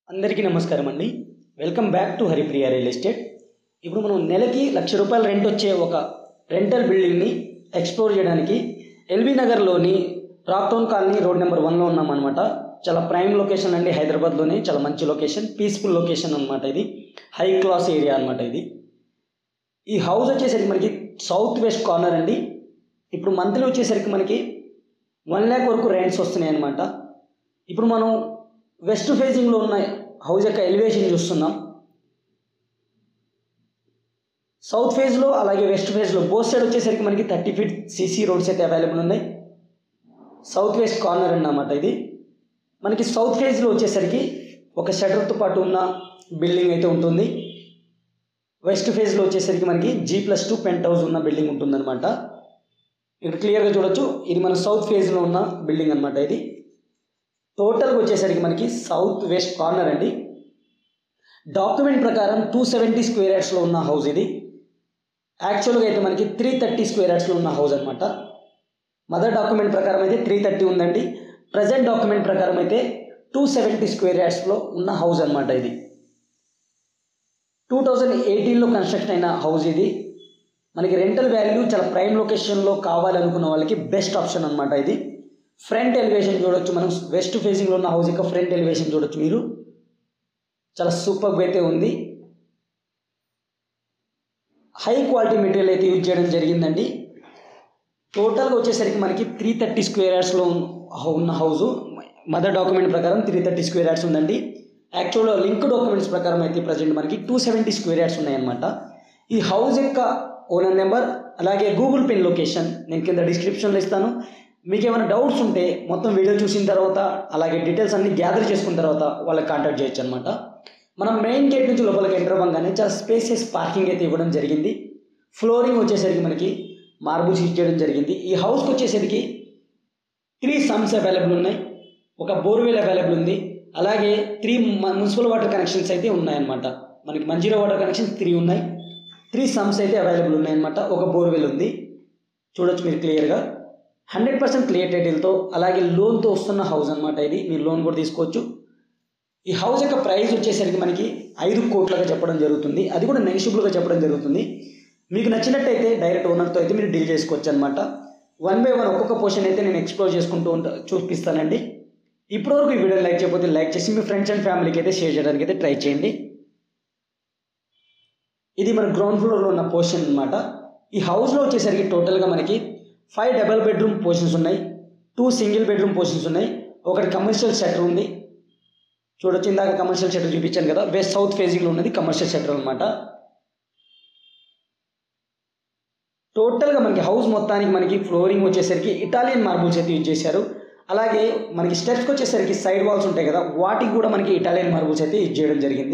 అందరికీ నమస్కారం అండి welcome back to Haripriya real estate ఇప్పుడు మనం నెలకి లక్ష రూపాయల రెంట్ వచ్చే ఒక రెంటల్ బిల్డింగ్ని ఎక్స్ప్లోర్ చేయడానికి ఎల్బీ నగర్లోని రాక్టౌన్ కాలనీ రోడ్ నెంబర్ వన్లో ఉన్నామన్నమాట చాలా ప్రైమ్ లొకేషన్ అండి హైదరాబాద్లోనే చాలా మంచి లొకేషన్ పీస్ఫుల్ లొకేషన్ అనమాట ఇది హై క్లాస్ ఏరియా అనమాట ఇది ఈ హౌస్ వచ్చేసరికి మనకి సౌత్ వెస్ట్ కార్నర్ అండి ఇప్పుడు మంత్లీ వచ్చేసరికి మనకి వన్ ల్యాక్ వరకు రెంట్స్ వస్తున్నాయి అనమాట ఇప్పుడు మనం వెస్ట్ ఫేసింగ్లో ఉన్న హౌస్ యొక్క ఎలివేషన్ చూస్తున్నాం సౌత్ ఫేజ్లో అలాగే వెస్ట్ ఫేజ్లో బోత్ సైడ్ వచ్చేసరికి మనకి థర్టీ ఫీట్ సీసీ రోడ్స్ అయితే అవైలబుల్ ఉన్నాయి సౌత్ వెస్ట్ కార్నర్ అన్నమాట ఇది మనకి సౌత్ ఫేజ్లో వచ్చేసరికి ఒక షటర్తో పాటు ఉన్న బిల్డింగ్ అయితే ఉంటుంది వెస్ట్ ఫేజ్లో వచ్చేసరికి మనకి G plus two pent house ఉన్న బిల్డింగ్ ఉంటుందన్నమాట ఇక్కడ క్లియర్గా చూడొచ్చు ఇది మన సౌత్ ఫేజ్లో ఉన్న బిల్డింగ్ అనమాట ఇది టోటల్గా వచ్చేసరికి మనకి సౌత్ వెస్ట్ కార్నర్ అండి డాక్యుమెంట్ ప్రకారం టూ సెవెంటీ స్క్వేర్ యార్డ్స్లో ఉన్న హౌస్ ఇది యాక్చువల్గా అయితే మనకి త్రీ థర్టీ స్క్వేర్ యార్డ్స్లో ఉన్న హౌస్ అనమాట మదర్ డాక్యుమెంట్ ప్రకారం అయితే త్రీ థర్టీ ఉందండి ప్రజెంట్ డాక్యుమెంట్ ప్రకారం అయితే టూ సెవెంటీ స్క్వేర్ యార్డ్స్లో ఉన్న హౌస్ అనమాట ఇది టూ థౌజండ్ ఎయిటీన్లో కన్స్ట్రక్షన్ అయిన హౌస్ ఇది మనకి రెంటల్ వాల్యూ చాలా ప్రైమ్ లొకేషన్లో కావాలనుకున్న వాళ్ళకి బెస్ట్ ఆప్షన్ అనమాట ఇది ఫ్రంట్ ఎలివేషన్ చూడొచ్చు మనం వెస్ట్ ఫేసింగ్లో ఉన్న హౌస్ యొక్క ఫ్రంట్ ఎలివేషన్ చూడొచ్చు మీరు చాలా సూపర్గా అయితే ఉంది హై క్వాలిటీ మెటీరియల్ అయితే యూజ్ చేయడం జరిగిందండి టోటల్గా వచ్చేసరికి మనకి త్రీ థర్టీ స్క్వేర్ యార్డ్స్లో ఉన్న హౌస్ మదర్ డాక్యుమెంట్ ప్రకారం త్రీ థర్టీ స్క్వేర్ యార్డ్స్ ఉందండి యాక్చువల్గా లింక్ డాక్యుమెంట్స్ ప్రకారం అయితే ప్రజెంట్ మనకి టూ సెవెంటీ స్క్వేర్ యార్డ్స్ ఉన్నాయన్నమాట ఈ హౌస్ యొక్క ఓనర్ నెంబర్ అలాగే గూగుల్ పిన్ లొకేషన్ నేను కింద డిస్క్రిప్షన్లో ఇస్తాను మీకు ఏమైనా డౌట్స్ ఉంటే మొత్తం వీడియో చూసిన తర్వాత అలాగే డీటెయిల్స్ అన్ని గ్యాదర్ చేసుకున్న తర్వాత వాళ్ళకి కాంటాక్ట్ చేయొచ్చు అనమాట మనం మెయిన్ గేట్ నుంచి లోపలికి ఎంటర్ అవ్వగానే చాలా స్పేసెస్ పార్కింగ్ అయితే ఇవ్వడం జరిగింది ఫ్లోరింగ్ వచ్చేసరికి మనకి మార్బుల్స్ యూజ్ చేయడం జరిగింది ఈ హౌస్కి వచ్చేసరికి త్రీ సమ్స్ అవైలబుల్ ఉన్నాయి ఒక బోర్వెల్ అవైలబుల్ ఉంది అలాగే త్రీ మున్సిపల్ వాటర్ కనెక్షన్స్ అయితే ఉన్నాయన్నమాట మనకి మంజీరా వాటర్ కనెక్షన్స్ త్రీ ఉన్నాయి త్రీ సమ్స్ అయితే అవైలబుల్ ఉన్నాయన్నమాట ఒక బోర్వెల్ ఉంది చూడొచ్చు మీరు క్లియర్గా హండ్రెడ్ పర్సెంట్ క్లియర్ టైటిల్తో అలాగే లోన్తో వస్తున్న హౌస్ అనమాట ఇది మీరు లోన్ కూడా తీసుకోవచ్చు ఈ హౌస్ యొక్క ప్రైస్ వచ్చేసరికి మనకి ఐదు కోట్లుగా చెప్పడం జరుగుతుంది అది కూడా నెగిషియబుల్గా చెప్పడం జరుగుతుంది మీకు నచ్చినట్టయితే డైరెక్ట్ ఓనర్తో అయితే మీరు డీల్ చేసుకోవచ్చు అనమాట వన్ బై వన్ ఒక్కొక్క పోర్షన్ అయితే నేను ఎక్స్ప్లోర్ చేసుకుంటూ ఉంటా చూపిస్తానండి ఇప్పటివరకు ఈ వీడియో లైక్ చేయకపోతే లైక్ చేసి మీ ఫ్రెండ్స్ అండ్ ఫ్యామిలీకి అయితే షేర్ చేయడానికి అయితే ట్రై చేయండి ఇది మన గ్రౌండ్ ఫ్లోర్లో ఉన్న పోర్షన్ అనమాట ఈ హౌస్లో వచ్చేసరికి టోటల్గా మనకి ఫైవ్ డబల్ బెడ్రూమ్ పోర్షన్స్ ఉన్నాయి టూ సింగిల్ బెడ్రూమ్ పోర్షన్స్ ఉన్నాయి ఒకటి కమర్షియల్ షటర్ ఉంది చూడొచ్చు ఇందాక కమర్షియల్ షటర్ చూపించాను కదా వెస్ట్ సౌత్ ఫేజింగ్లో ఉన్నది కమర్షియల్ షటర్ అనమాట టోటల్గా మనకి హౌస్ మొత్తానికి మనకి ఫ్లోరింగ్ వచ్చేసరికి ఇటాలియన్ మార్బుల్స్ అయితే యూజ్ చేశారు అలాగే మనకి స్టెప్స్కి వచ్చేసరికి సైడ్ వాల్స్ ఉంటాయి కదా వాటికి కూడా మనకి ఇటాలియన్ మార్బుల్స్ అయితే యూజ్ చేయడం జరిగింది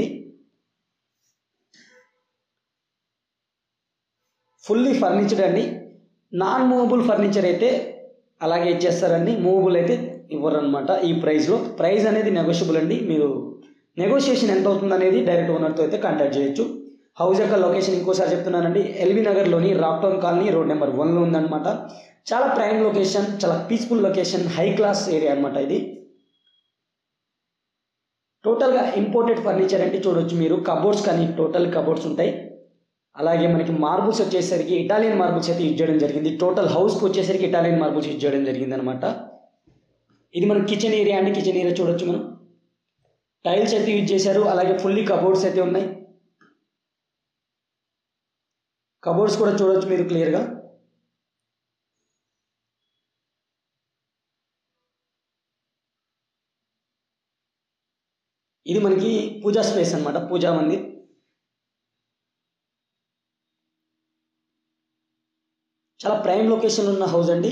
ఫుల్లీ ఫర్నిచర్డ్ అండి నాన్ మూవబుల్ ఫర్నిచర్ అయితే అలాగే ఇచ్చేస్తారండి మూవబుల్ అయితే ఇవ్వరు అనమాట ఈ ప్రైస్లో ప్రైస్ అనేది నెగోషియబుల్ అండి మీరు నెగోషియేషన్ ఎంత అవుతుంది అనేది డైరెక్ట్ ఓనర్తో అయితే కాంటాక్ట్ చేయొచ్చు హౌస్ యొక్క లొకేషన్ ఇంకోసారి చెప్తున్నానండి ఎల్బీ నగర్లోని రాక్టౌన్ కాలనీ రోడ్ నెంబర్ వన్లో ఉందన్నమాట చాలా ప్రైమ్ లొకేషన్ చాలా పీస్ఫుల్ లొకేషన్ హై క్లాస్ ఏరియా అనమాట ఇది టోటల్గా ఇంపోర్టెడ్ ఫర్నిచర్ అంటే చూడొచ్చు మీరు కబోర్డ్స్ కానీ టోటల్ కబోర్డ్స్ ఉంటాయి అలాగే మనకి మార్బుల్స్ వచ్చేసరికి ఇటాలియన్ మార్బుల్స్ అయితే యూజ్ చేయడం జరిగింది టోటల్ హౌస్కి వచ్చేసరికి ఇటాలియన్ మార్బుల్స్ యూజ్ చేయడం జరిగింది అనమాట ఇది మన కిచెన్ ఏరియా అండి కిచెన్ ఏరియా చూడొచ్చు మనం టైల్స్ అయితే యూజ్ చేశారు అలాగే ఫుల్లీ కబోర్డ్స్ అయితే ఉన్నాయి కబోర్డ్స్ కూడా చూడొచ్చు మీరు క్లియర్గా ఇది మనకి పూజా స్పేస్ అనమాట పూజా మందిర్ చాలా ప్రైమ్ లొకేషన్ ఉన్న హౌస్ అండి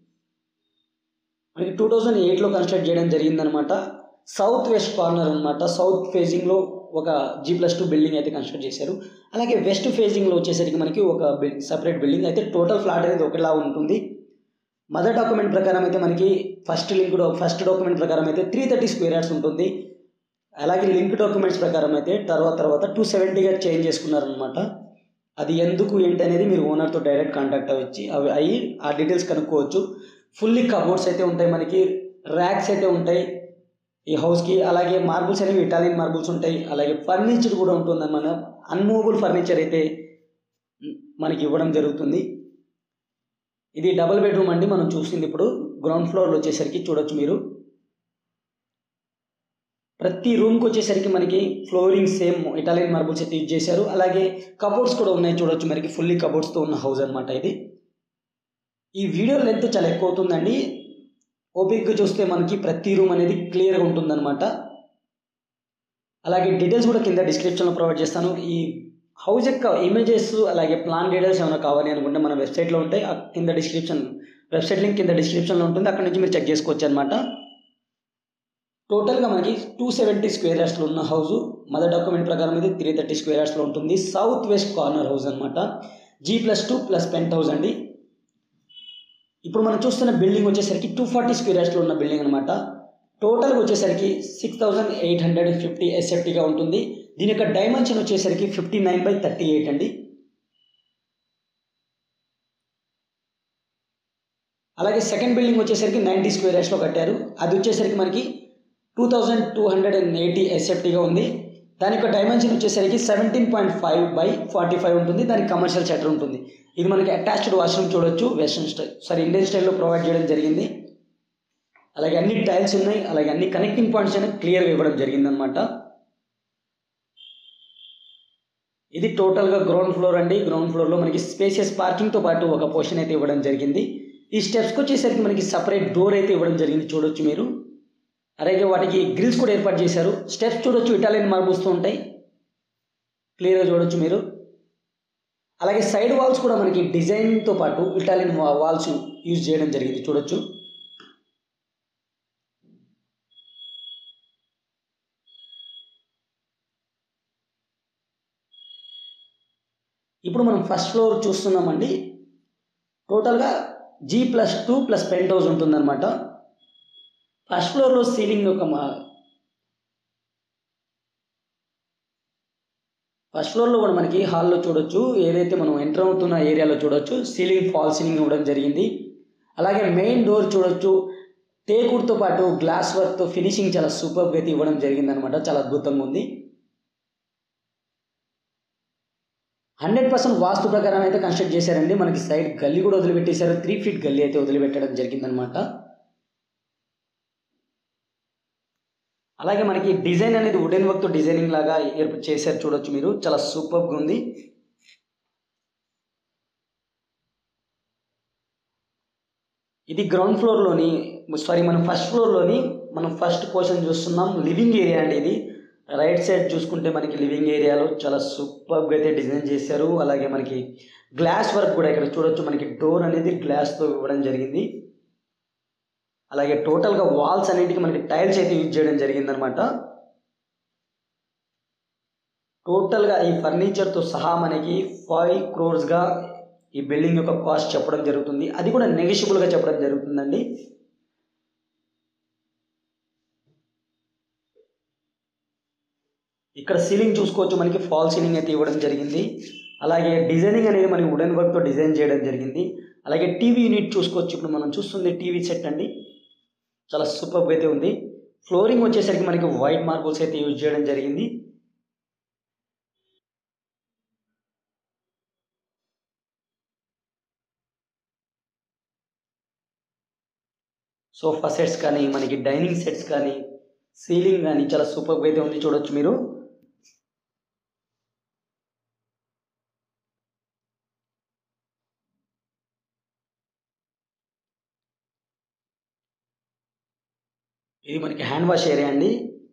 మనకి టూ థౌజండ్ ఎయిట్లో కన్స్ట్రక్ట్ చేయడం జరిగిందనమాట సౌత్ వెస్ట్ కార్నర్ అనమాట సౌత్ ఫేజింగ్లో ఒక జీ ప్లస్ టూ బిల్డింగ్ అయితే కన్స్ట్రక్ట్ చేశారు అలాగే వెస్ట్ ఫేజింగ్లో వచ్చేసరికి మనకి ఒక సపరేట్ బిల్డింగ్ అయితే టోటల్ ఫ్లాట్ అనేది ఒకలా ఉంటుంది మదర్ డాక్యుమెంట్ ప్రకారం అయితే మనకి ఫస్ట్ లింక్ ఫస్ట్ డాక్యుమెంట్ ప్రకారం అయితే త్రీ థర్టీ స్క్వేర్ యార్డ్స్ ఉంటుంది అలాగే లింక్ డాక్యుమెంట్స్ ప్రకారం అయితే తర్వాత తర్వాత టూ సెవెంటీగా చేంజ్ చేసుకున్నారనమాట అది ఎందుకు ఏంటి అనేది మీరు ఓనర్తో డైరెక్ట్ కాంటాక్ట్ అవ్వచ్చు అవి అయ్యి ఆ డీటెయిల్స్ కనుక్కోవచ్చు ఫుల్లీ కబోర్డ్స్ అయితే ఉంటాయి మనకి ర్యాక్స్ అయితే ఉంటాయి ఈ హౌస్కి అలాగే మార్బుల్స్ అనేవి ఇటాలియన్ మార్బుల్స్ ఉంటాయి అలాగే ఫర్నిచర్ కూడా ఉంటుంది మన అన్మూవబుల్ ఫర్నిచర్ అయితే మనకి ఇవ్వడం జరుగుతుంది ఇది డబుల్ బెడ్రూమ్ అండి మనం చూసింది ఇప్పుడు గ్రౌండ్ ఫ్లోర్లో వచ్చేసరికి చూడొచ్చు మీరు ప్రతి రూమ్కి వచ్చేసరికి మనకి ఫ్లోరింగ్ సేమ్ ఇటాలియన్ మార్బుల్స్ అయితే యూజ్ చేశారు అలాగే కబోర్డ్స్ కూడా ఉన్నాయి చూడొచ్చు మనకి ఫుల్లీ కబోర్డ్స్తో ఉన్న హౌస్ అనమాట ఇది ఈ వీడియో లెంత్ చాలా ఎక్కువ అవుతుందండి ఓపిక్గా చూస్తే మనకి ప్రతి రూమ్ అనేది క్లియర్గా ఉంటుందన్నమాట అలాగే డీటెయిల్స్ కూడా కింద డిస్క్రిప్షన్లో ప్రొవైడ్ చేస్తాను ఈ హౌస్ యొక్క ఇమేజెస్ అలాగే ప్లాన్ డీటెయిల్స్ ఏమైనా కావాలి అనుకుంటే మన వెబ్సైట్లో ఉంటాయి ఆ కింద డిస్క్రిప్షన్ వెబ్సైట్ లింక్ కింద డిస్క్రిప్షన్లో ఉంటుంది అక్కడ నుంచి మీరు చెక్ చేసుకోవచ్చు అనమాట టోటల్గా మనకి టూ సెవెంటీ స్క్వేర్ యార్డ్స్లో ఉన్న హౌస్ మదర్ డాక్యుమెంట్ ప్రకారం ఇది త్రీ థర్టీ స్క్వేర్ యార్డ్స్లో ఉంటుంది సౌత్ వెస్ట్ కార్నర్ హౌస్ అనమాట G plus two plus pent house అండి ఇప్పుడు మనం చూస్తున్న బిల్డింగ్ వచ్చేసరికి టూ ఫార్టీ స్క్వేర్ యార్డ్స్లో ఉన్న బిల్డింగ్ అనమాట టోటల్గా వచ్చేసరికి six thousand eight hundred fifty ఎస్ఎఫ్టీగా ఉంటుంది దీని యొక్క డైమెన్షన్ వచ్చేసరికి fifty nine by thirty eight అండి అలాగే సెకండ్ బిల్డింగ్ వచ్చేసరికి నైంటీ స్క్వేర్ యార్డ్స్లో కట్టారు అది వచ్చేసరికి మనకి two thousand two hundred and eighty ఎస్ఎఫ్టీగా ఉంది దాని యొక్క డైమెన్షన్ వచ్చేసరికి seventeen point five by forty five ఉంటుంది దానికి కమర్షియల్ షటర్ ఉంటుంది ఇది మనకి అటాచ్డ్ వాష్రూమ్ చూడొచ్చు వెస్ట్రన్ స్టైల్ సారీ ఇండియన్ స్టైల్లో ప్రొవైడ్ చేయడం జరిగింది అలాగే అన్ని టైల్స్ ఉన్నాయి అలాగే అన్ని కనెక్టింగ్ పాయింట్స్ అనేవి క్లియర్గా ఇవ్వడం జరిగిందనమాట ఇది టోటల్గా గ్రౌండ్ ఫ్లోర్ అండి గ్రౌండ్ ఫ్లోర్లో మనకి స్పేసియస్ పార్కింగ్తో పాటు ఒక పోర్షన్ అయితే ఇవ్వడం జరిగింది ఈ స్టెప్స్కి వచ్చేసరికి మనకి సపరేట్ డోర్ అయితే ఇవ్వడం జరిగింది చూడొచ్చు మీరు అలాగే వాటికి గ్రిల్స్ కూడా ఏర్పాటు చేశారు స్టెప్స్ చూడొచ్చు ఇటాలియన్ మార్బుల్స్తో ఉంటాయి క్లియర్గా చూడొచ్చు మీరు అలాగే సైడ్ వాల్స్ కూడా మనకి డిజైన్తో పాటు ఇటాలియన్ వాల్స్ యూజ్ చేయడం జరిగింది చూడొచ్చు ఇప్పుడు మనం ఫస్ట్ ఫ్లోర్ చూస్తున్నామండి టోటల్గా G plus two plus pent house ఉంటుందన్నమాట ఫస్ట్ ఫ్లోర్లో సీలింగ్ ఒక మా ఫస్ట్ ఫ్లోర్లో కూడా మనకి హాల్లో చూడొచ్చు ఏదైతే మనం ఎంటర్ అవుతున్న ఏరియాలో చూడొచ్చు సీలింగ్ ఫాల్ సీలింగ్ ఇవ్వడం జరిగింది అలాగే మెయిన్ డోర్ చూడొచ్చు టేకుడ్తో పాటు గ్లాస్ వర్క్తో ఫినిషింగ్ చాలా సూపర్గా అయితే ఇవ్వడం జరిగింది అనమాట చాలా అద్భుతంగా ఉంది హండ్రెడ్ పర్సెంట్ వాస్తు ప్రకారం అయితే కన్స్ట్రక్ట్ చేశారండి మనకి సైడ్ గల్లీ కూడా వదిలిపెట్టేశారు త్రీ ఫీట్ గల్లీ అయితే వదిలిపెట్టడం జరిగిందనమాట అలాగే మనకి డిజైన్ అనేది వుడెన్ వర్క్తో డిజైనింగ్ లాగా ఏర్పాటు చేశారు చూడొచ్చు మీరు చాలా సూపర్గా ఉంది ఇది గ్రౌండ్ ఫ్లోర్లోని సారీ మనం ఫస్ట్ ఫ్లోర్లోని మనం ఫస్ట్ పోర్షన్ చూస్తున్నాం లివింగ్ ఏరియా అండి ఇది రైట్ సైడ్ చూసుకుంటే మనకి లివింగ్ ఏరియాలో చాలా సూపర్గా అయితే డిజైన్ చేశారు అలాగే మనకి గ్లాస్ వర్క్ కూడా ఇక్కడ చూడొచ్చు మనకి డోర్ అనేది గ్లాస్తో ఇవ్వడం జరిగింది అలాగే టోటల్గా వాల్స్ అన్నింటికి మనకి టైల్స్ అయితే యూజ్ చేయడం జరిగిందనమాట టోటల్గా ఈ ఫర్నిచర్తో సహా మనకి ఫైవ్ క్రోర్స్గా ఈ బిల్డింగ్ యొక్క కాస్ట్ చెప్పడం జరుగుతుంది అది కూడా నెగిషియబుల్గా చెప్పడం జరుగుతుందండి ఇక్కడ సీలింగ్ చూసుకోవచ్చు మనకి ఫాల్ సీలింగ్ అయితే ఇవ్వడం జరిగింది అలాగే డిజైనింగ్ అనేది మనకి వుడెన్ వర్క్తో డిజైన్ చేయడం జరిగింది అలాగే టీవీ యూనిట్ చూసుకోవచ్చు ఇప్పుడు మనం చూస్తుంది టీవీ సెట్ అండి చాలా సూపర్ అయితే ఉంది ఫ్లోరింగ్ వచ్చేసరికి మనకి వైట్ మార్బుల్స్ అయితే యూజ్ చేయడం జరిగింది సోఫా సెట్స్ కానీ మనకి డైనింగ్ సెట్స్ కానీ సీలింగ్ కానీ చాలా సూపర్ అయితే ఉంది చూడొచ్చు మీరు ఇది మనకి హ్యాండ్ వాష్ ఏరియా అండి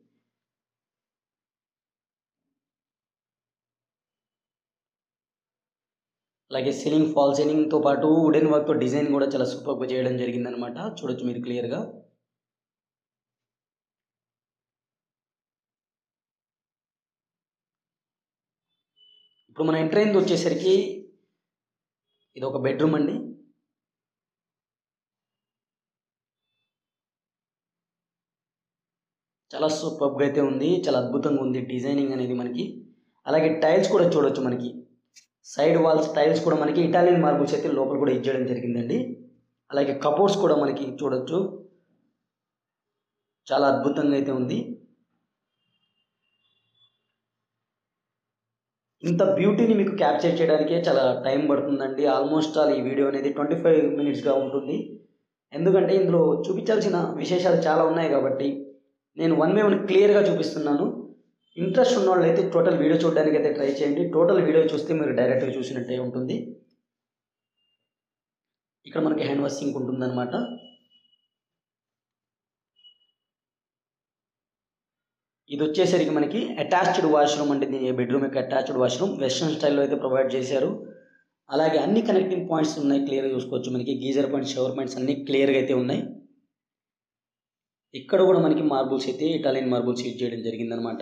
అలాగే సీలింగ్ ఫాల్ సీలింగ్తో పాటు వుడెన్ వర్క్తో డిజైన్ కూడా చాలా సూపర్గా చేయడం జరిగిందనమాట చూడొచ్చు మీరు క్లియర్గా ఇప్పుడు మన ఎంటర్ అయింది వచ్చేసరికి ఇది ఒక బెడ్రూమ్ అండి చాలా సూపర్గా అయితే ఉంది చాలా అద్భుతంగా ఉంది డిజైనింగ్ అనేది మనకి అలాగే టైల్స్ కూడా చూడొచ్చు మనకి సైడ్ వాల్స్ టైల్స్ కూడా మనకి ఇటాలియన్ మార్బుల్స్ అయితే లోపల కూడా ఇచ్చేయడం జరిగిందండి అలాగే కబోర్డ్స్ కూడా మనకి చూడొచ్చు చాలా అద్భుతంగా అయితే ఉంది ఇంత బ్యూటీని మీకు క్యాప్చర్ చేయడానికే చాలా టైం పడుతుందండి ఆల్మోస్ట్ ఆల్ ఈ వీడియో అనేది ట్వంటీ ఫైవ్ మినిట్స్గా ఉంటుంది ఎందుకంటే ఇందులో చూపించాల్సిన విశేషాలు చాలా ఉన్నాయి కాబట్టి నేను వన్ బై వన్ క్లియర్గా చూపిస్తున్నాను ఇంట్రెస్ట్ ఉన్న వాళ్ళు అయితే టోటల్ వీడియో చూడడానికి అయితే ట్రై చేయండి టోటల్ వీడియో చూస్తే మీరు డైరెక్ట్గా చూసినట్టే ఉంటుంది ఇక్కడ మనకి హ్యాండ్ వాష్ సింక్ ఉంటుందన్నమాట ఇది వచ్చేసరికి మనకి అటాచ్డ్ వాష్రూమ్ అంటే దీని బెడ్రూమ్ యొక్క అటాచ్డ్ వాష్రూమ్ వెస్ట్రన్ స్టైల్లో అయితే ప్రొవైడ్ చేశారు అలాగే అన్ని కనెక్టింగ్ పాయింట్స్ ఉన్నాయి క్లియర్గా చూసుకోవచ్చు మనకి గీజర్ పాయింట్స్ షవర్ పాయింట్స్ అన్ని క్లియర్గా అయితే ఉన్నాయి ఇక్కడ కూడా మనకి మార్బుల్స్ అయితే ఇటాలియన్ మార్బుల్స్ యూజ్ చేయడం జరిగిందనమాట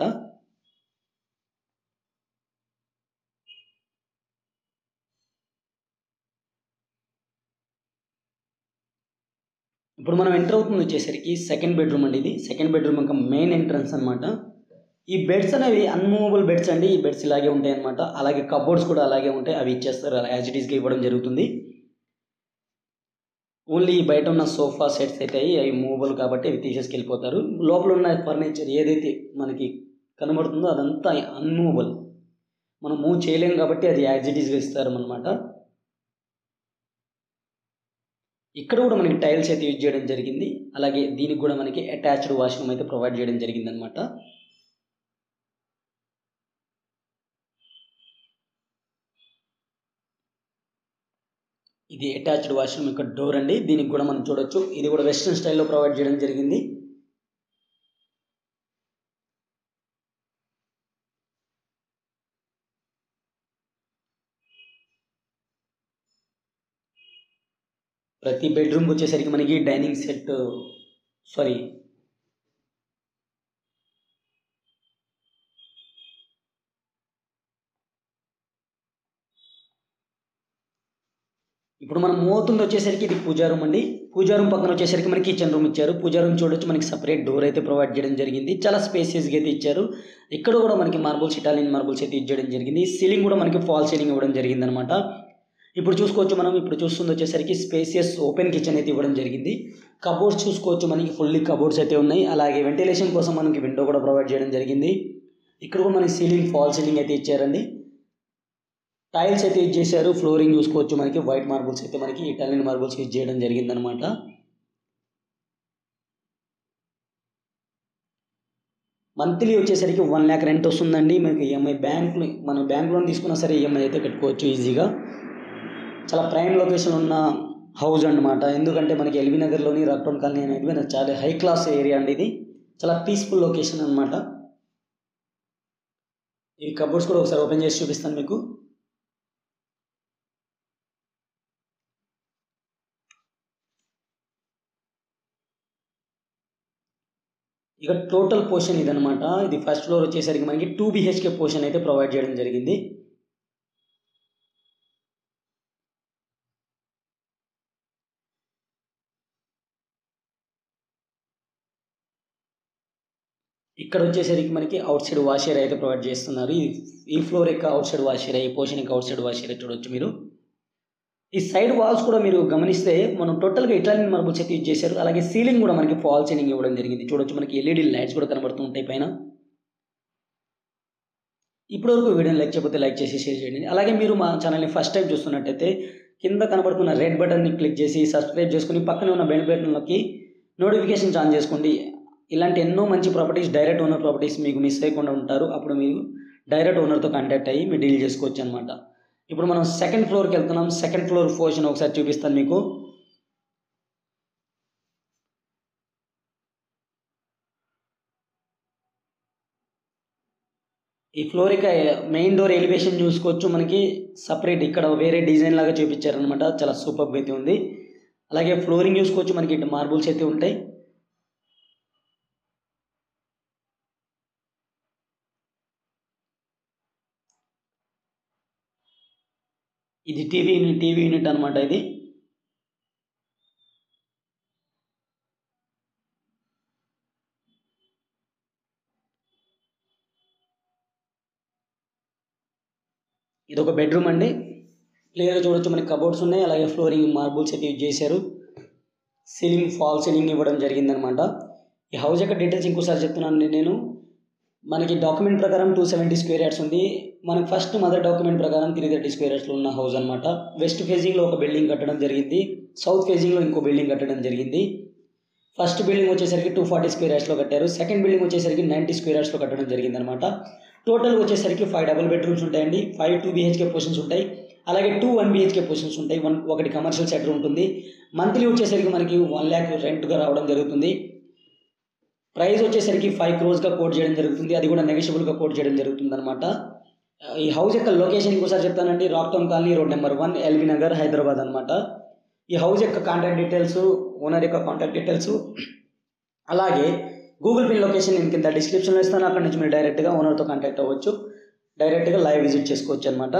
ఇప్పుడు మనం ఎంటర్ అవుతుంది వచ్చేసరికి సెకండ్ బెడ్రూమ్ అండి ఇది సెకండ్ బెడ్రూమ్ యొక్క మెయిన్ ఎంట్రన్స్ అనమాట ఈ బెడ్స్ అనేవి అన్మూవబుల్ బెడ్స్ అండి ఈ బెడ్స్ ఇలాగే ఉంటాయి అనమాట అలాగే కబోర్డ్స్ కూడా అలాగే ఉంటాయి అవి ఇచ్చేస్తారు యాజ్ ఇట్ ఈస్గా ఇవ్వడం జరుగుతుంది ఓన్లీ బయట ఉన్న సోఫా సెట్స్ అయితే అవి మూవబుల్ కాబట్టి అవి తీసేసుకెళ్ళిపోతారు లోపల ఉన్న ఫర్నిచర్ ఏదైతే మనకి కనబడుతుందో అదంతా అన్మూవబుల్ మనం మూవ్ చేయలేం కాబట్టి అది యాజ్ ఇట్ ఈస్గా ఇస్తారు అనమాట ఇక్కడ కూడా మనకి టైల్స్ అయితే యూజ్ చేయడం జరిగింది అలాగే దీనికి కూడా మనకి అటాచ్డ్ వాష్రూమ్ అయితే ప్రొవైడ్ చేయడం జరిగింది అనమాట ఇది అటాచ్డ్ వాష్రూమ్ యొక్క డోర్ అండి దీనికి కూడా మనం చూడొచ్చు ఇది కూడా వెస్ట్రన్ స్టైల్లో ప్రొవైడ్ చేయడం జరిగింది ప్రతి బెడ్రూమ్కి వచ్చేసరికి మనకి డైనింగ్ సెట్ సారీ ఇప్పుడు మనం మూతుంది వచ్చేసరికి ఇది పూజా రూమ్ అండి పూజా రూమ్ పక్కన వచ్చేసరికి మనకి కిచెన్ రూమ్ ఇచ్చారు పూజా రూమ్ చూడొచ్చు మనకి సపరేట్ డోర్ అయితే ప్రొవైడ్ చేయడం జరిగింది చాలా స్పేసియస్గా అయితే ఇచ్చారు ఇక్కడ కూడా మనకి మార్బుల్స్ ఇటాలియన్ మార్బుల్స్ అయితే ఇచ్చేయడం జరిగింది సీలింగ్ కూడా మనకి ఫాల్ సీలింగ్ ఇవ్వడం జరిగింది అనమాట ఇప్పుడు చూసుకోవచ్చు మనం ఇప్పుడు చూస్తుంది వచ్చేసరికి స్పేసియస్ ఓపెన్ కిచెన్ అయితే ఇవ్వడం జరిగింది కబోర్డ్స్ చూసుకోవచ్చు మనకి ఫుల్లీ కబోర్డ్స్ అయితే ఉన్నాయి అలాగే వెంటిలేషన్ కోసం మనకి విండో కూడా ప్రొవైడ్ చేయడం జరిగింది ఇక్కడ కూడా మనకి సీలింగ్ ఫాల్ సీలింగ్ అయితే ఇచ్చారండి టైల్స్ అయితే యూజ్ చేశారు ఫ్లోరింగ్ చూసుకోవచ్చు మనకి వైట్ మార్బుల్స్ అయితే మనకి ఇటాలియన్ మార్బుల్స్ యూజ్ చేయడం జరిగిందనమాట మంత్లీ వచ్చేసరికి వన్ ల్యాక్ రెంట్ వస్తుందండి మనకి ఈఎంఐ బ్యాంక్ మనం బ్యాంక్ లోన్ తీసుకున్నా సరే ఈఎంఐ అయితే కట్టుకోవచ్చు ఈజీగా చాలా ప్రైమ్ లొకేషన్ ఉన్న హౌస్ అన్నమాట ఎందుకంటే మనకి ఎల్బీ నగర్లోని రాక్టౌన్ కాలనీ అనేది మనకి చాలా హై క్లాస్ ఏరియా అండి ఇది చాలా పీస్ఫుల్ లొకేషన్ అనమాట ఈ కబోర్డ్స్ కూడా ఒకసారి ఓపెన్ చేసి చూపిస్తాను మీకు ఇక టోటల్ పోర్షన్ ఇదనమాట ఇది ఫస్ట్ ఫ్లోర్ వచ్చేసరికి మనకి టూ బిహెచ్కే పోర్షన్ అయితే ప్రొవైడ్ చేయడం జరిగింది ఇక్కడ వచ్చేసరికి మనకి అవుట్ సైడ్ వాష్ ఏరియా అయితే ప్రొవైడ్ చేస్తున్నారు ఈ ఈ ఫ్లోర్ యొక్క అవుట్ సైడ్ వాష్ ఏరియా ఈ పోర్షన్ యొక్క అవుట్ సైడ్ వాష్ ఏరియా చూడొచ్చు మీరు ఈ సైడ్ వాల్స్ కూడా మీరు గమనిస్తే మనం టోటల్గా ఇటాలియన్ మార్బుల్స్ అయితే యూజ్ చేశారు అలాగే సీలింగ్ కూడా మనకి ఫాల్ సీలింగ్ ఇవ్వడం జరిగింది చూడొచ్చు మనకి ఎల్ఈడి లైట్స్ కూడా కనబడుతూ ఉంటాయి పైన ఇప్పటివరకు వీడియోని లైక్ చేయకపోతే లైక్ చేసి షేర్ చేయండి అలాగే మీరు మా ఛానల్ని ఫస్ట్ టైం చూస్తున్నట్టయితే కింద కనబడుతున్న రెడ్ బటన్ని క్లిక్ చేసి సబ్స్క్రైబ్ చేసుకుని పక్కనే ఉన్న బెల్ బటన్లోకి నోటిఫికేషన్స్ ఆన్ చేసుకోండి ఇలాంటి ఎన్నో మంచి ప్రాపర్టీస్ డైరెక్ట్ ఓనర్ ప్రాపర్టీస్ మీకు మిస్ అయ్యకుండా ఉంటారు అప్పుడు మీరు డైరెక్ట్ ఓనర్తో కాంటాక్ట్ అయ్యి మీరు డీల్ చేసుకోవచ్చు అనమాట ఇప్పుడు మనం సెకండ్ ఫ్లోర్కి వెళ్తున్నాం సెకండ్ ఫ్లోర్ పోర్షన్ ఒకసారి చూపిస్తాను మీకు ఈ ఫ్లోర్ ఇక మెయిన్ డోర్ ఎలివేషన్ చూసుకోవచ్చు మనకి సపరేట్ ఇక్కడ వేరే డిజైన్ లాగా చూపించారనమాట చాలా సూపర్ అయితే ఉంది అలాగే ఫ్లోరింగ్ చూసుకోవచ్చు మనకి ఇటు మార్బుల్స్ అయితే ఉంటాయి ఇది టీవీ యూనిట్ టీవీ యూనిట్ అనమాట ఇది ఇది ఒక బెడ్రూమ్ అండి క్లియర్గా చూడొచ్చు మనకి కబోర్డ్స్ ఉన్నాయి అలాగే ఫ్లోరింగ్ మార్బుల్స్ అయితే యూజ్ చేశారు సీలింగ్ ఫాల్ సీలింగ్ ఇవ్వడం జరిగిందనమాట ఈ హౌస్ యొక్క డీటెయిల్స్ ఇంకోసారి చెప్తున్నాను నేను మనకి డాక్యుమెంట్ ప్రకారం టూ సెవెంటీ స్క్వేర్ యార్డ్స్ ఉంది మనకి ఫస్ట్ మదర్ డాక్యుమెంట్ ప్రకారం త్రీ థర్టీ స్క్వేర్ యార్డ్స్లో ఉన్న హౌస్ అనమాట వెస్ట్ ఫేజింగ్లో ఒక బిల్డింగ్ కట్టడం జరిగింది సౌత్ ఫేజింగ్లో ఇంకో బిల్డింగ్ కట్టడం జరిగింది ఫస్ట్ బిల్డింగ్ వచ్చేసరికి టూ ఫార్టీ స్క్వేర్ యార్డ్స్లో కట్టారు సెకండ్ బిల్డింగ్ వచ్చేసరికి నైంటీ స్క్వేర్ యార్డ్స్లో కట్టడం జరిగింది అనమాట టోటల్ వచ్చేసరికి ఫైవ్ డబుల్ బెడ్రూమ్స్ ఉంటాయండి ఫైవ్ టూ బీహెచ్కే పోర్షన్స్ ఉంటాయి అలాగే టూ వన్ బీహెచ్కే పోర్షన్స్ ఉంటాయి వన్ ఒకటి కమర్షియల్ సెక్టర్ ఉంటుంది మంత్లీ వచ్చేసరికి మనకి వన్ ల్యాక్ రెంట్గా రావడం జరుగుతుంది ప్రైస్ వచ్చేసరికి ఫైవ్ క్రోర్స్గా కోట్ చేయడం జరుగుతుంది అది కూడా నెగోషియబుల్గా కోట్ చేయడం జరుగుతుంది అనమాట ఈ హౌస్ యొక్క లొకేషన్ ఇంకోసారి చెప్తానండి Rocktown colony road number one LB Nagar Hyderabad అనమాట ఈ హౌస్ యొక్క కాంటాక్ట్ డీటెయిల్స్ ఓనర్ యొక్క కాంటాక్ట్ డీటెయిల్స్ అలాగే గూగుల్ పిన్ లొకేషన్ నేను కింద డిస్క్రిప్షన్లో ఇస్తాను అక్కడ నుంచి మీరు డైరెక్ట్గా ఓనర్తో కాంటాక్ట్ అవ్వచ్చు డైరెక్ట్గా లైవ్ విజిట్ చేసుకోవచ్చు అనమాట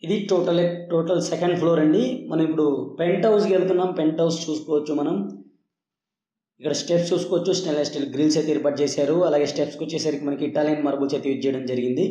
ఇది టోటల్ టోటల్ సెకండ్ ఫ్లోర్ అండి మనం ఇప్పుడు పెంట్ హౌస్కి వెళ్తున్నాం పెంట్ హౌస్ చూసుకోవచ్చు మనం ఇక్కడ స్టెప్స్ చూసుకోవచ్చు స్టెయిన్లెస్ స్టీల్ గ్రిల్స్ అయితే ఏర్పాటు చేశారు అలాగే స్టెప్స్కి వచ్చేసరికి మనకి ఇటాలియన్ మార్బుల్స్ అయితే యూజ్ చేయడం జరిగింది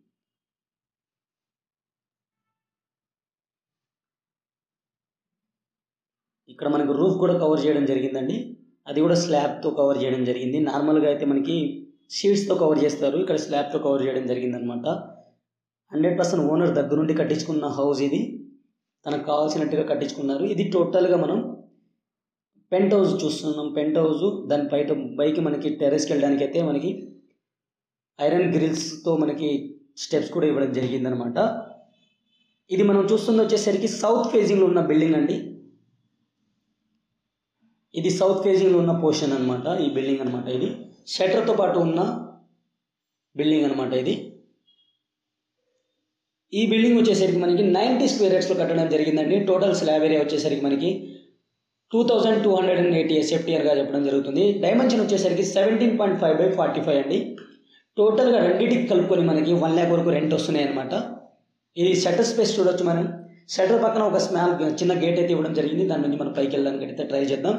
ఇక్కడ మనకు రూఫ్ కూడా కవర్ చేయడం జరిగిందండి అది కూడా స్లాబ్తో కవర్ చేయడం జరిగింది నార్మల్గా అయితే మనకి షీట్స్తో కవర్ చేస్తారు ఇక్కడ స్లాబ్తో కవర్ చేయడం జరిగింది అనమాట హండ్రెడ్ పర్సెంట్ ఓనర్ దగ్గర నుండి కట్టించుకున్న హౌస్ ఇది తనకు కావాల్సినట్టుగా కట్టించుకున్నారు ఇది టోటల్గా మనం పెంట్ హౌస్ చూస్తున్నాం పెంట్ హౌస్ దాని బయట పైకి మనకి టెర్రస్కి వెళ్ళడానికి అయితే మనకి ఐరన్ గ్రిల్స్తో మనకి స్టెప్స్ కూడా ఇవ్వడం జరిగిందనమాట ఇది మనం చూస్తుంది వచ్చేసరికి సౌత్ ఫేజింగ్లో ఉన్న బిల్డింగ్ అండి ఇది సౌత్ ఫేజింగ్లో ఉన్న పోర్షన్ అనమాట ఈ బిల్డింగ్ అనమాట ఇది షటర్తో పాటు ఉన్న బిల్డింగ్ అనమాట ఇది ఈ బిల్డింగ్ వచ్చేసరికి మనకి నైంటీ స్క్వేర్ యార్డ్స్లో కట్టడం జరిగిందండి టోటల్ స్లాబ్ ఏరియా వచ్చేసరికి మనకి two thousand two hundred and eighty ఎస్ఎఫ్టీఆర్గా చెప్పడం జరుగుతుంది డైమెన్షన్ వచ్చేసరికి seventeen point five by forty five అండి టోటల్గా రెండింటికి కలుపుకొని మనకి వన్ ల్యాక్ వరకు రెంట్ వస్తున్నాయి అనమాట ఇది షటర్ స్పేస్ చూడొచ్చు మనం షటర్ పక్కన ఒక స్మాల్ చిన్న గేట్ అయితే ఇవ్వడం జరిగింది దాని నుంచి మనం పైకి వెళ్ళడానికి అయితే ట్రై చేద్దాం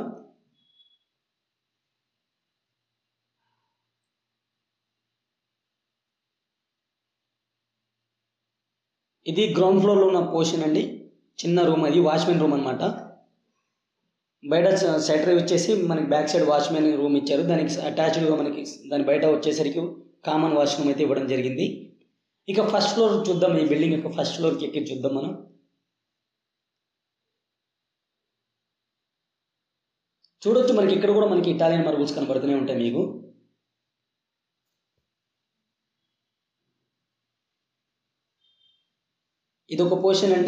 ఇది గ్రౌండ్ ఫ్లోర్లో ఉన్న పోర్షన్ అండి చిన్న రూమ్ అది వాచ్మెన్ రూమ్ అనమాట బయట షటర్ వచ్చేసి మనకి బ్యాక్ సైడ్ వాచ్మెన్ రూమ్ ఇచ్చారు దానికి అటాచ్డ్గా మనకి దాని బయట వచ్చేసరికి కామన్ వాష్రూమ్ అయితే ఇవ్వడం జరిగింది ఇక ఫస్ట్ ఫ్లోర్ చూద్దాం ఈ బిల్డింగ్ యొక్క ఫస్ట్ ఫ్లోర్కి ఎక్కి చూద్దాం మనం చూడొచ్చు మనకి ఇక్కడ కూడా మనకి ఇటాలియన్ మార్బుల్స్ కనబడుతూనే ఉంటాయి మీకు ఇది ఒక పోర్షన్ అండి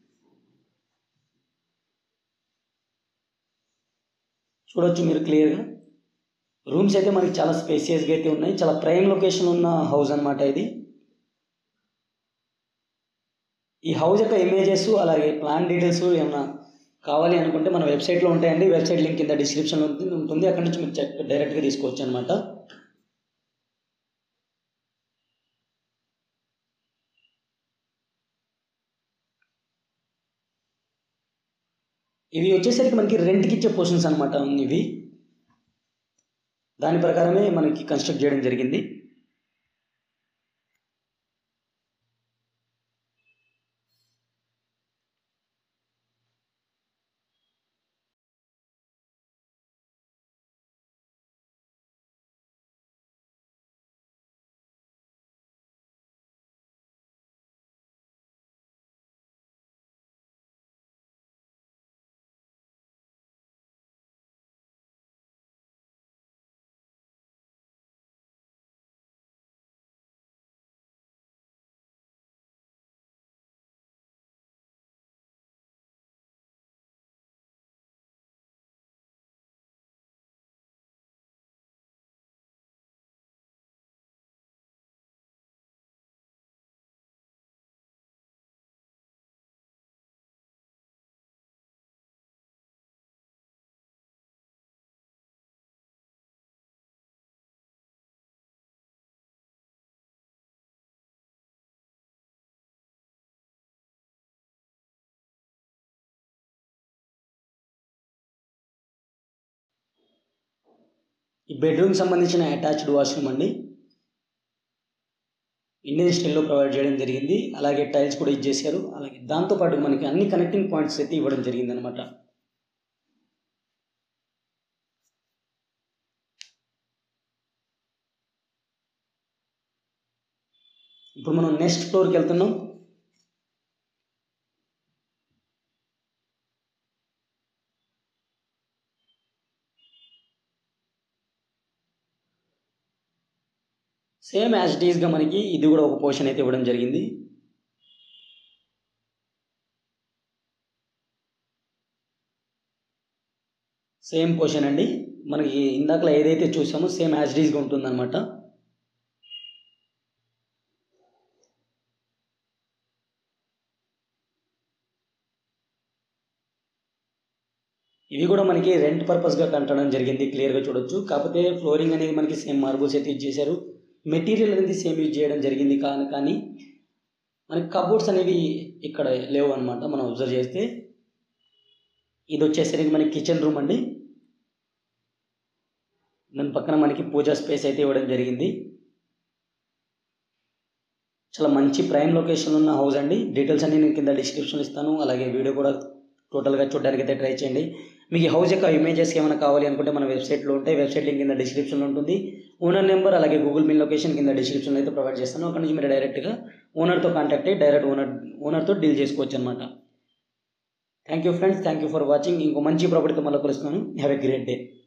చూడొచ్చు మీరు క్లియర్గా రూమ్స్ అయితే మనకి చాలా స్పేసియస్గా అయితే ఉన్నాయి చాలా ప్రైమ్ లొకేషన్ ఉన్న హౌస్ అనమాట ఇది ఈ హౌస్ యొక్క ఇమేజెస్ అలాగే ప్లాన్ డీటెయిల్స్ ఏమైనా కావాలి అనుకుంటే మన వెబ్సైట్లో ఉంటాయండి వెబ్సైట్ లింక్ కింద డిస్క్రిప్షన్లో ఉంటుంది ఉంటుంది అక్కడ నుంచి మీరు చెక్ డైరెక్ట్గా తీసుకోవచ్చు అనమాట ఇవి వచ్చేసరికి మనకి రెంట్కి ఇచ్చే పోర్షన్స్ అనమాట ఇవి దాని ప్రకారమే మనకి కన్స్ట్రక్ట్ చేయడం జరిగింది ఈ బెడ్రూమ్ సంబంధించిన అటాచ్డ్ వాష్రూమ్ అండి ఇండియన్ స్టైల్లో ప్రొవైడ్ చేయడం జరిగింది అలాగే టైల్స్ కూడా ఇచ్చేసారు అలాగే దాంతోపాటు మనకి అన్ని కనెక్టింగ్ పాయింట్స్ అయితే ఇవ్వడం జరిగింది అనమాట ఇప్పుడు మనం నెక్స్ట్ ఫ్లోర్కి వెళ్తున్నాం సేమ్ యాజ్ డీస్గా మనకి ఇది కూడా ఒక పోర్షన్ అయితే ఇవ్వడం జరిగింది సేమ్ పోర్షన్ అండి మనకి ఇందాకలో ఏదైతే చూసామో సేమ్ యాజ్ డీస్గా ఉంటుందన్నమాట ఇవి కూడా మనకి రెంట్ పర్పస్గా కట్టడం జరిగింది క్లియర్గా చూడొచ్చు కాకపోతే ఫ్లోరింగ్ అనేది మనకి సేమ్ మార్బుల్స్ అయితే యూజ్ చేశారు మెటీరియల్ అనేది సేమ్ యూజ్ చేయడం జరిగింది కానీ కానీ మనకి కబోర్డ్స్ అనేవి ఇక్కడ లేవు అనమాట మనం అబ్జర్వ్ చేస్తే ఇది వచ్చేసరికి మనకి కిచెన్ రూమ్ అండి దాని పక్కన మనకి పూజా స్పేస్ అయితే ఇవ్వడం జరిగింది చాలా మంచి ప్రైమ్ లొకేషన్ ఉన్న హౌస్ అండి డీటెయిల్స్ అన్ని నేను కింద డిస్క్రిప్షన్లో ఇస్తాను అలాగే వీడియో కూడా టోటల్గా చూడడానికి అయితే ట్రై చేయండి మీకు ఈ హౌస్ యొక్క ఇమేజెస్ ఏమైనా కావాలి అనుకుంటే మన వెబ్సైట్లో ఉంటాయి వెబ్సైట్ లింక్ కింద డిస్క్రిప్షన్లో ఉంటుంది ఓనర్ నెంబర్ అలాగే గూగుల్ మీ లొకేషన్ కింద డిస్క్రిప్షన్లో అయితే ప్రొవైడ్ చేస్తాను అక్కడ నుంచి మీరు డైరెక్ట్గా ఓనర్తో కాంటాక్ట్ అయ్యి డైరెక్ట్ ఓనర్ ఓనర్తో డీల్ చేసుకోవచ్చు అనమాట thank you friends thank you for watching ఇంకో మంచి ప్రాపర్టీతో మళ్ళీ కలుస్తున్నాను హ్యావ్ ఎ గ్రేట్ డే